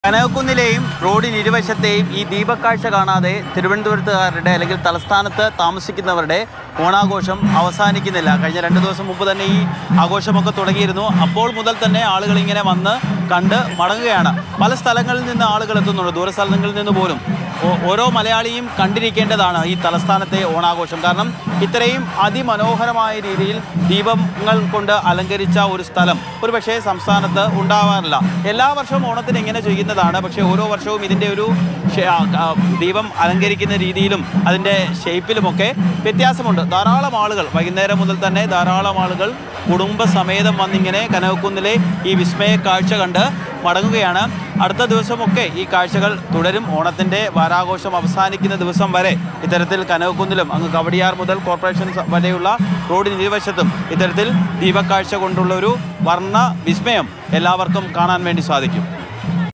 കനകക്കുന്നിലെയും റോഡിന് ഇരുവശത്തെയും ഈ ദീപക്കാഴ്ച കാണാതെ തിരുവനന്തപുരത്തുകാരുടെ അല്ലെങ്കിൽ തലസ്ഥാനത്ത് താമസിക്കുന്നവരുടെ ഓണാഘോഷം അവസാനിക്കുന്നില്ല കഴിഞ്ഞ രണ്ട് ദിവസം മുമ്പ് തന്നെ ഈ ആഘോഷമൊക്കെ തുടങ്ങിയിരുന്നു അപ്പോൾ മുതൽ തന്നെ ആളുകൾ ഇങ്ങനെ വന്ന് കണ്ട് മടങ്ങുകയാണ് പല സ്ഥലങ്ങളിൽ നിന്ന് ആളുകൾ എത്തുന്നുണ്ട് ദൂരസ്ഥലങ്ങളിൽ നിന്ന് പോലും ഓ- ഓരോ മലയാളിയും കണ്ടിരിക്കേണ്ടതാണ് ഈ തലസ്ഥാനത്തെ ഓണാഘോഷം കാരണം ഇത്രയും അതിമനോഹരമായ രീതിയിൽ ദീപങ്ങൾ കൊണ്ട് അലങ്കരിച്ച ഒരു സ്ഥലം ഒരു പക്ഷേ സംസ്ഥാനത്ത് ഉണ്ടാവാറില്ല എല്ലാ വർഷവും ഓണത്തിന് ഇങ്ങനെ ചെയ്യുന്നതാണ് പക്ഷേ ഓരോ വർഷവും ഇതിൻ്റെ ഒരു ഷേ- ആ, ആ, ദീപം അലങ്കരിക്കുന്ന രീതിയിലും അതിൻ്റെ ഷേപ്പിലുമൊക്കെ വ്യത്യാസമുണ്ട് ധാരാളം ആളുകൾ വൈകുന്നേരം മുതൽ തന്നെ ധാരാളം ആളുകൾ കുടുംബസമേതം വന്നിങ്ങനെ കനകക്കുന്നിലെ ഈ വിസ്മയ കാഴ്ച കണ്ട് മടങ്ങുകയാണ് അടുത്ത ദിവസമൊക്കെ ഈ കാഴ്ചകൾ തുടരും ഓണത്തിൻ്റെ വാരാഘോഷം അവസാനിക്കുന്ന ദിവസം വരെ ഇത്തരത്തിൽ കനകക്കുന്നിലും അങ്ങ് കവടിയാർ മുതൽ കോർപ്പറേഷൻ സ- വരെയുള്ള റോഡിന് ഇരുവശത്തും ഇത്തരത്തിൽ ദീപക്കാഴ്ച കൊണ്ടുള്ള ഒരു വർണ്ണ വിസ്മയം എല്ലാവർക്കും കാണാൻ വേണ്ടി സാധിക്കും